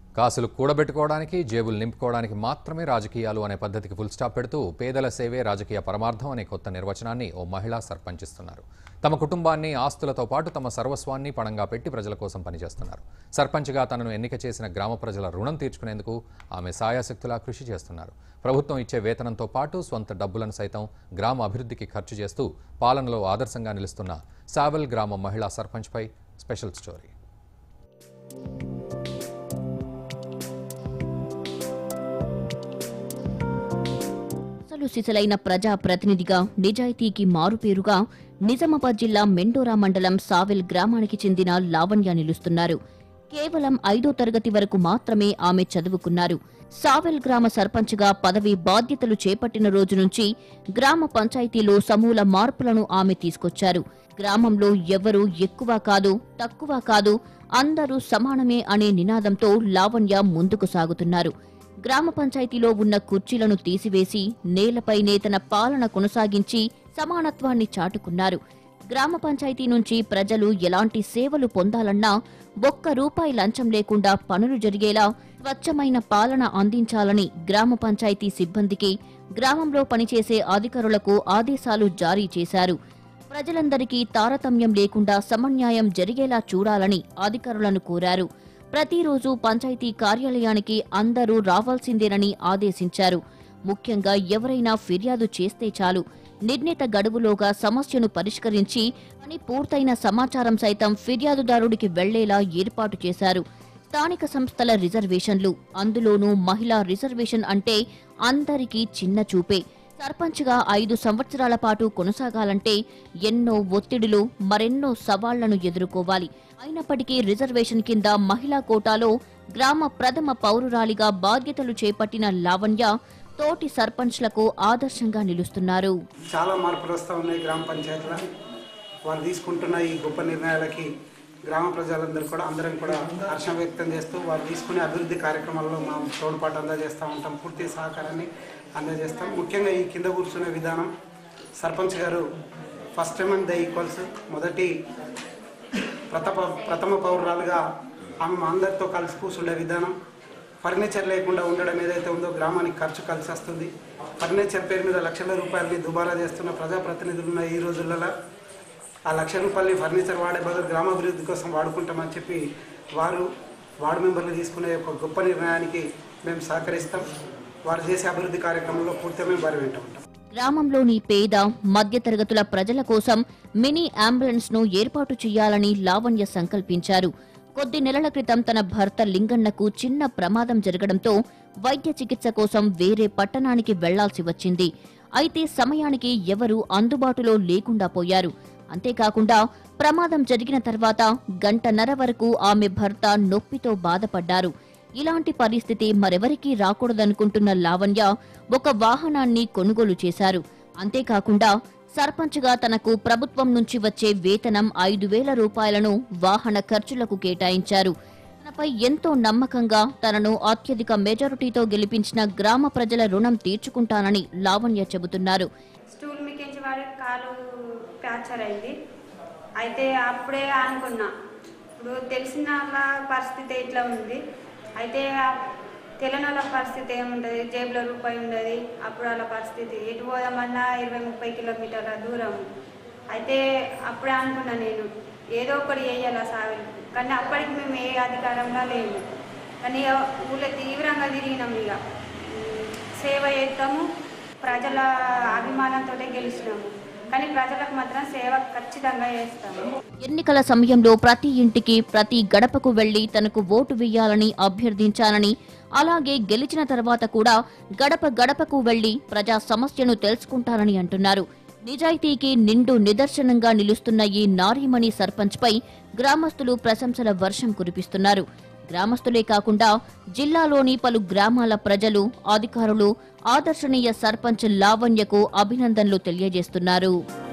కాసులు కూడబెట్టుకోవడానికి జేబులు నింపుకోవడానికి మాత్రమే రాజకీయాలు అనే పద్ధతికి ఫుల్ స్టాప్ పెడుతూ పేదల సేవే రాజకీయ పరమార్థం అనే కొత్త నిర్వచనాన్ని ఓ మహిళ సర్పంచ్ ఇస్తున్నారు తమ కుటుంబాన్ని ఆస్తులతో పాటు తమ సర్వస్వాన్ని పణంగా పెట్టి ప్రజల కోసం పనిచేస్తున్నారు సర్పంచ్గా తనను ఎన్నిక చేసిన గ్రామ ప్రజల రుణం తీర్చుకునేందుకు ఆమె సాయాశక్తులా కృషి చేస్తున్నారు ప్రభుత్వం ఇచ్చే వేతనంతో పాటు స్వంత డబ్బులను సైతం గ్రామ అభివృద్ధికి ఖర్చు చేస్తూ పాలనలో ఆదర్శంగా నిలుస్తున్న సావెల్ గ్రామ మహిళా సర్పంచ్పై స్పెషల్ స్టోరీ అసలు సిసలైన ప్రజా ప్రతినిధిగా నిజాయితీకి మారుపేరుగా నిజామాబాద్ జిల్లా మెండోరా మండలం సావెల్ గ్రామానికి చెందిన లావణ్య నిలుస్తున్నారు కేవలం ఐదో తరగతి వరకు మాత్రమే ఆమె చదువుకున్నారు సావెల్ గ్రామ సర్పంచ్గా పదవి బాధ్యతలు చేపట్టిన రోజు నుంచి గ్రామ పంచాయతీలో సమూల మార్పులను ఆమె తీసుకొచ్చారు గ్రామంలో ఎవరు ఎక్కువ కాదు తక్కువ కాదు అందరూ సమానమే అనే నినాదంతో లావణ్య ముందుకు సాగుతున్నారు గ్రామ పంచాయతీలో ఉన్న కుర్చీలను తీసివేసి నేలపైనే తన పాలన కొనసాగించి సమానత్వాన్ని చాటుకున్నారు గ్రామ పంచాయతీ నుంచి ప్రజలు ఎలాంటి సేవలు పొందాలన్నా ఒక్క రూపాయి లంచం లేకుండా పనులు జరిగేలా స్వచ్ఛమైన పాలన అందించాలని గ్రామ పంచాయతీ సిబ్బందికి గ్రామంలో పనిచేసే అధికారులకు ఆదేశాలు జారీ చేశారు ప్రజలందరికీ తారతమ్యం లేకుండా సమన్యాయం జరిగేలా చూడాలని అధికారులను కోరారు ప్రతిరోజు పంచాయతీ కార్యాలయానికి అందరూ రావాల్సిందేనని ఆదేశించారు ముఖ్యంగా ఎవరైనా ఫిర్యాదు చేస్తే చాలు నిర్ణీత గడువులోగా సమస్యను పరిష్కరించి పని పూర్తయిన సమాచారం సైతం ఫిర్యాదుదారుడికి వెళ్లేలా ఏర్పాటు చేశారు స్థానిక సంస్థల రిజర్వేషన్లు అందులోనూ మహిళా రిజర్వేషన్ అంటే అందరికీ చిన్న చూపే సర్పంచ్గా ఐదు సంవత్సరాల పాటు కొనసాగాలంటే ఎన్నో ఒత్తిడులు మరెన్నో సవాళ్లను ఎదుర్కోవాలి అయినప్పటికీ రిజర్వేషన్ కింద మహిళా కోటాలో గ్రామ ప్రథమ పౌరురాలిగా బాధ్యతలు చేపట్టిన లావణ్య తోటి సర్పంచ్లకు ఆదర్శంగా నిలుస్తున్నారు చాలా మార్పులు వస్తూ ఉన్నాయి గ్రామ పంచాయతీలో వారు తీసుకుంటున్న ఈ గొప్ప నిర్ణయాలకి గ్రామ ప్రజలందరూ కూడా అందరం కూడా హర్షం వ్యక్తం చేస్తూ వారు తీసుకునే అభివృద్ధి కార్యక్రమాల్లో మా తోడ్పాటు అందజేస్తూ ఉంటాం పూర్తి సహకారాన్ని అందజేస్తాం ముఖ్యంగా ఈ కింద కూర్చునే విధానం సర్పంచ్ గారు first time and the equals మొదటి ప్రథమ ప్రథమ పౌరురాలుగా ఆమె మా అందరితో కలిసి కూర్చుండే విధానం ఫర్నిచర్ లేకుండా ఉండడం ఏదైతే ఉందో గ్రామానికి ఖర్చు కలిసి వస్తుంది ఫర్నిచర్ పేరు మీద లక్షల రూపాయలని దుబారా చేస్తున్న ప్రజాప్రతినిధులు ఉన్న ఈ రోజులలో ఆ లక్ష రూపాయలని ఫర్నిచర్ వాడే బదులు గ్రామాభివృద్ధి కోసం వాడుకుంటామని చెప్పి వారు వార్డు మెంబర్లు తీసుకునే ఒక గొప్ప నిర్ణయానికి మేము సహకరిస్తాం వారు చేసే అభివృద్ధి కార్యక్రమంలో పూర్తిగా మేము వారి వెంట ఉంటాం గ్రామంలోని పేద మధ్యతరగతుల ప్రజల కోసం మినీ అంబులెన్స్ ను ఏర్పాటు చేయాలని లావణ్య సంకల్పించారు కొద్ది నెలల క్రితం తన భర్త లింగన్నకు చిన్న ప్రమాదం జరగడంతో వైద్య చికిత్స కోసం వేరే పట్టణానికి వెళ్లాల్సి వచ్చింది అయితే సమయానికి ఎవరూ అందుబాటులో లేకుండా పోయారు అంతేకాకుండా ప్రమాదం జరిగిన తర్వాత గంటన్నర వరకు ఆమె భర్త నొప్పితో బాధపడ్డారు ఇలాంటి పరిస్థితి మరెవరికీ రాకూడదనుకుంటున్న లావణ్య ఒక వాహనాన్ని కొనుగోలు చేశారు అంతేకాకుండా సర్పంచ్గా తనకు ప్రభుత్వం నుంచి వచ్చే వేతనం ఐదు వేల రూపాయలను వాహన ఖర్చులకు కేటాయించారు తనపై ఎంతో నమ్మకంగా తనను అత్యధిక మెజారిటీతో గెలిపించిన గ్రామ ప్రజల రుణం తీర్చుకుంటానని లావణ్య చెబుతున్నారు స్టూల్ మీకించి వాడి కాలు ఫ్రాక్చర్ అయింది అయితే అప్పుడే అనుకున్నా ఇప్పుడు తెలిసిన వాళ్ళ పరిస్థితి ఇట్లా ఉంది అయితే ఆ తెలియని వాళ్ళ పరిస్థితి ఏముంటుంది జేబులో రూపాయి ఉండదు అప్పుడు వాళ్ళ పరిస్థితి ఎటు పోదామన్నా ఇరవై ముప్పై కిలోమీటర్ల దూరం అయితే అప్పుడే అనుకున్నా నేను ఏదో ఒకటి వేయాలి సాగులు కానీ అప్పటికి మేము ఏ అధికారంలో లేము కానీ ఇక ఊళ్ళో తీవ్రంగా తిరిగినాం ఇక ఉమ్, సేవ చేస్తాము ప్రజల అభిమానంతో గెలిచినాము కానీ ప్రజలకు మాత్రం సేవ ఖచ్చితంగా చేస్తాము ఎన్నికల సమయంలో ప్రతి ఇంటికి ప్రతి గడపకు వెళ్లి తనకు ఓటు వేయాలని అభ్యర్థించాలని అలాగే గెలిచిన తర్వాత కూడా గడప గడపకు వెళ్లి ప్రజా సమస్యను తెలుసుకుంటానని అంటున్నారు నిజాయితీకి నిండు నిదర్శనంగా నిలుస్తున్న ఈ నారీమణి సర్పంచ్పై గ్రామస్తులు ప్రశంసల వర్షం కురిపిస్తున్నారు గ్రామస్తులే కాకుండా జిల్లాలోని పలు గ్రామాల ప్రజలు అధికారులు ఆదర్శనీయ సర్పంచ్ లావణ్యకు అభినందనలు తెలియజేస్తున్నారు